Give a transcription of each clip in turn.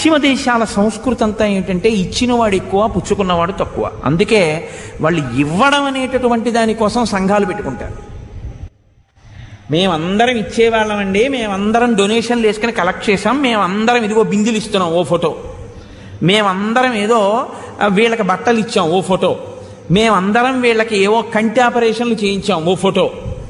పశ్చిమ దేశాల సంస్కృతి అంతా ఏంటంటే ఇచ్చినవాడు ఎక్కువ పుచ్చుకున్నవాడు తక్కువ అందుకే వాళ్ళు ఇవ్వడం అనేటటువంటి దానికోసం సంఘాలు పెట్టుకుంటారు మేమందరం ఇచ్చేవాళ్ళమండి మేమందరం డొనేషన్లు వేసుకుని కలెక్ట్ చేసాం మేమందరం ఇదిగో బిందులు ఇస్తున్నాం ఓ ఫోటో మేమందరం ఏదో ఆ, వీళ్ళకి బట్టలు ఇచ్చాం ఓ ఫోటో మేమందరం వీళ్ళకి ఏవో కంటి ఆపరేషన్లు చేయించాం ఓ ఫోటో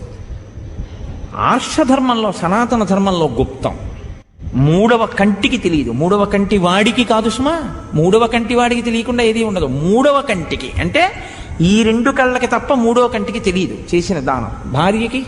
ఆర్షధర్మంలో సనాతన ధర్మంలో గుప్తం మూడవ కంటికి తెలియదు మూడవ కంటి వాడికి కాదు సుమా మూడవ కంటి వాడికి తెలియకుండా ఏది ఉండదు మూడవ కంటికి అంటే ఈ రెండు కళ్ళకి తప్ప మూడవ కంటికి తెలియదు చేసిన దానం భార్యకి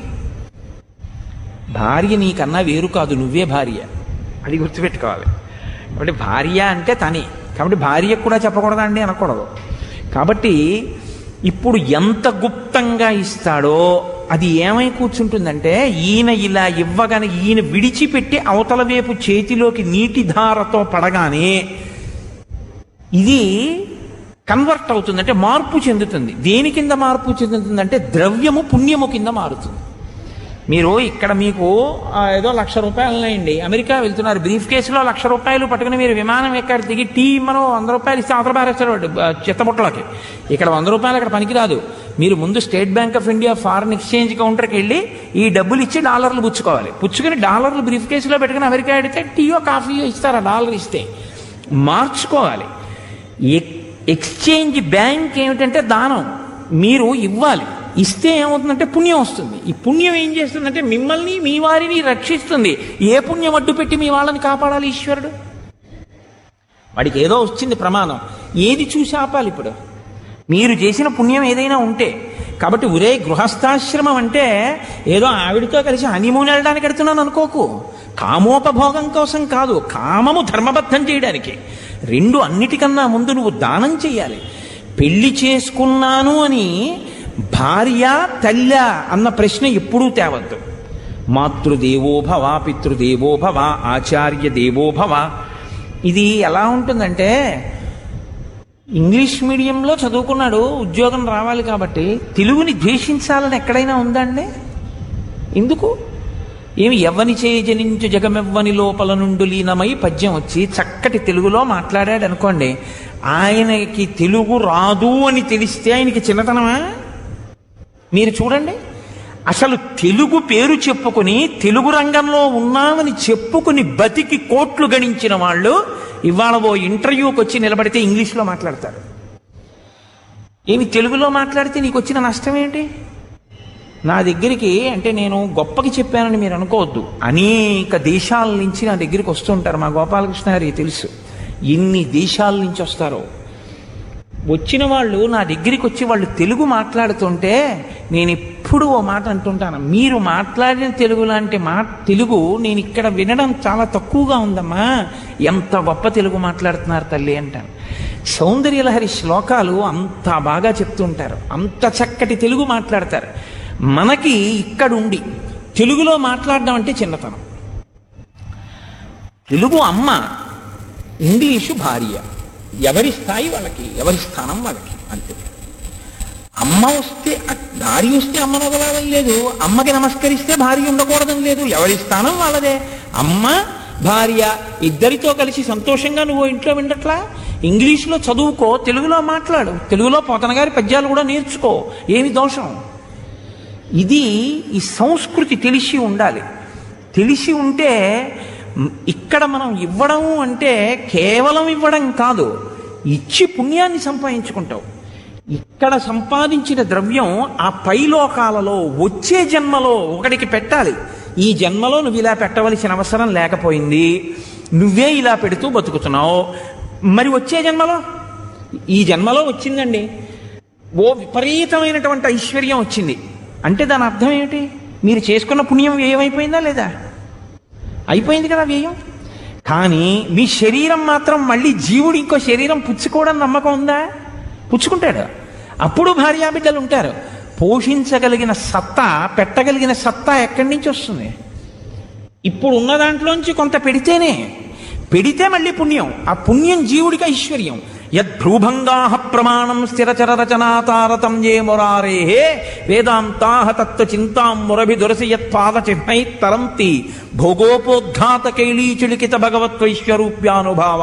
భార్య నీకన్నా వేరు కాదు నువ్వే భార్య అది గుర్తుపెట్టుకోవాలి కాబట్టి భార్య అంటే తనే కాబట్టి భార్యకు కూడా చెప్పకూడదా అండి అనకూడదు కాబట్టి ఇప్పుడు ఎంత గుప్తంగా ఇస్తాడో అది ఏమై కూర్చుంటుందంటే ఈయన ఇలా ఇవ్వగానే ఈయన విడిచిపెట్టి అవతల వైపు చేతిలోకి నీటి ధారతో పడగానే ఇది కన్వర్ట్ అవుతుంది అంటే మార్పు చెందుతుంది దేని కింద మార్పు చెందుతుందంటే ద్రవ్యము పుణ్యము కింద మారుతుంది మీరు ఇక్కడ మీకు ఆ, ఏదో లక్ష రూపాయలు ఉన్నాయండి అమెరికా వెళ్తున్నారు బ్రీఫ్ కేసులో లక్ష రూపాయలు పట్టుకుని మీరు విమానం ఎక్కడ దిగి టీ మనం వంద రూపాయలు ఇస్తే అవతల పారేస్తారు వాడు, ఆ, చెత్తబుట్టలకి ఇక్కడ వంద రూపాయలు అక్కడ పనికిరాదు మీరు ముందు State Bank of India foreign exchange కౌంటర్కి వెళ్ళి ఈ డబ్బులు ఇచ్చి డాలర్లు పుచ్చుకోవాలి పుచ్చుకుని డాలర్లు బ్రీఫ్ కేసులో పెట్టుకుని అమెరికా ఎడితే టీయో కాఫీయో ఇస్తారు ఆ డాలర్ ఇస్తే మార్చుకోవాలి ఎక్- ఎక్స్చేంజ్ బ్యాంక్ ఏమిటంటే దానం మీరు ఇవ్వాలి ఇస్తే ఏమవుతుందంటే పుణ్యం వస్తుంది ఈ పుణ్యం ఏం చేస్తుందంటే మిమ్మల్ని మీ వారిని రక్షిస్తుంది ఏ పుణ్యం అడ్డు పెట్టి మీ వాళ్ళని కాపాడాలి ఈశ్వరుడు వాడికి ఏదో వచ్చింది ప్రమాదం ఏది చూసి ఆపాలి ఇప్పుడు మీరు చేసిన పుణ్యం ఏదైనా ఉంటే కాబట్టి ఒరే గృహస్థాశ్రమం అంటే ఏదో ఆవిడతో కలిసి హనీమూన్ వెళ్ళడానికి వెడుతున్నాను అనుకోకు కామోపభోగం కోసం కాదు కామము ధర్మబద్ధం చేయడానికి రెండు అన్నిటికన్నా ముందు నువ్వు దానం చేయాలి పెళ్లి చేసుకున్నాను అని భార్య తల్లి అన్న ప్రశ్న ఎప్పుడూ తేవద్దు మాతృదేవో భవ పితృదేవో భవ ఆచార్య దేవో భవ ఇది ఎలా ఉంటుందంటే ఇంగ్లీష్ మీడియంలో చదువుకున్నాడు ఉద్యోగం రావాలి కాబట్టి తెలుగుని ద్వేషించాలని ఎక్కడైనా ఉందండి ఎందుకు ఏమి ఎవ్వని చేయి జనించు జగమెవ్వని లోపల నుండి లీనమై పద్యం వచ్చి చక్కటి తెలుగులో మాట్లాడాడు అనుకోండి ఆయనకి తెలుగు రాదు అని తెలిస్తే ఆయనకి చిన్నతనమా మీరు చూడండి అసలు తెలుగు పేరు చెప్పుకుని తెలుగు రంగంలో ఉన్నామని చెప్పుకుని బతికి కోట్లు గణించిన వాళ్ళు ఇవాళ ఓ ఇంటర్వ్యూకి వచ్చి నిలబడితే ఇంగ్లీష్లో మాట్లాడతారు ఏమి తెలుగులో మాట్లాడితే నీకు వచ్చిన నష్టం ఏంటి నా దగ్గరికి అంటే నేను గొప్పకి చెప్పానని మీరు అనుకోవద్దు అనేక దేశాల నుంచి నా దగ్గరికి వస్తుంటారు మా గోపాలకృష్ణ గారికి తెలుసు ఎన్ని దేశాల నుంచి వస్తారో వచ్చిన వాళ్ళు నా దగ్గరికి వచ్చి వాళ్ళు తెలుగు మాట్లాడుతుంటే నేను ఎప్పుడు ఓ మాట అంటుంటాను మీరు మాట్లాడిన తెలుగు లాంటి మా తెలుగు నేను ఇక్కడ వినడం చాలా తక్కువగా ఉందమ్మా ఎంత గొప్ప తెలుగు మాట్లాడుతున్నారు తల్లి అంటాను సౌందర్యలహరి శ్లోకాలు అంత బాగా చెప్తుంటారు అంత చక్కటి తెలుగు మాట్లాడతారు మనకి ఇక్కడుండి తెలుగులో మాట్లాడడం అంటే చిన్నతనం తెలుగు అమ్మ ఇంగ్లీషు భార్య ఎవరి స్థాయి వాళ్ళకి ఎవరి స్థానం వాళ్ళకి అంతే అమ్మ వస్తే భార్య వస్తే అమ్మను వదలాలని లేదు అమ్మకి నమస్కరిస్తే భార్య ఉండకూడదని లేదు ఎవరి స్థానం వాళ్ళదే అమ్మ భార్య ఇద్దరితో కలిసి సంతోషంగా నువ్వు ఇంట్లో విండట్లా ఇంగ్లీష్లో చదువుకో తెలుగులో మాట్లాడు తెలుగులో పోతన గారి పద్యాలు కూడా నేర్చుకో ఏమి దోషం ఇది ఈ సంస్కృతి తెలిసి ఉండాలి తెలిసి ఉంటే మ్, ఇక్కడ మనం ఇవ్వడం అంటే కేవలం ఇవ్వడం కాదు ఇచ్చి పుణ్యాన్ని సంపాదించుకుంటావు ఇక్కడ సంపాదించిన ద్రవ్యం ఆ పైలోకాలలో వచ్చే జన్మలో ఒకడికి పెట్టాలి ఈ జన్మలో నువ్వు ఇలా పెట్టవలసిన అవసరం లేకపోయింది నువ్వే ఇలా పెడుతూ బతుకుతున్నావు మరి వచ్చే జన్మలో ఈ జన్మలో వచ్చిందండి ఓ విపరీతమైనటువంటి ఐశ్వర్యం వచ్చింది అంటే దాని అర్థం ఏమిటి మీరు చేసుకున్న పుణ్యం వ్యయమైపోయిందా లేదా అయిపోయింది కదా వ్యయం కానీ మీ శరీరం మాత్రం మళ్ళీ జీవుడు ఇంకో శరీరం పుచ్చుకోవడం నమ్మకం ఉందా పుచ్చుకుంటాడు అప్పుడు భార్యాబిడ్డలు ఉంటారు పోషించగలిగిన సత్తా పెట్టగలిగిన సత్తా ఎక్కడి నుంచి వస్తుంది ఇప్పుడు ఉన్న దాంట్లోంచి కొంత పెడితేనే పెడితే మళ్ళీ పుణ్యం ఆ పుణ్యం జీవుడికి ఐశ్వర్యం యద్భ్రూభంగా ప్రమాణం స్థిరచర రచనాతారతం ఏ మురారే వేదాంతాహ తత్వ చింతాం మురభి దురసి యత్పాద చిహ్నై తరంతి భోగోపోద్ఘాత కైలీచులికిత భగవత్వైశ్వరూప్యానుభావ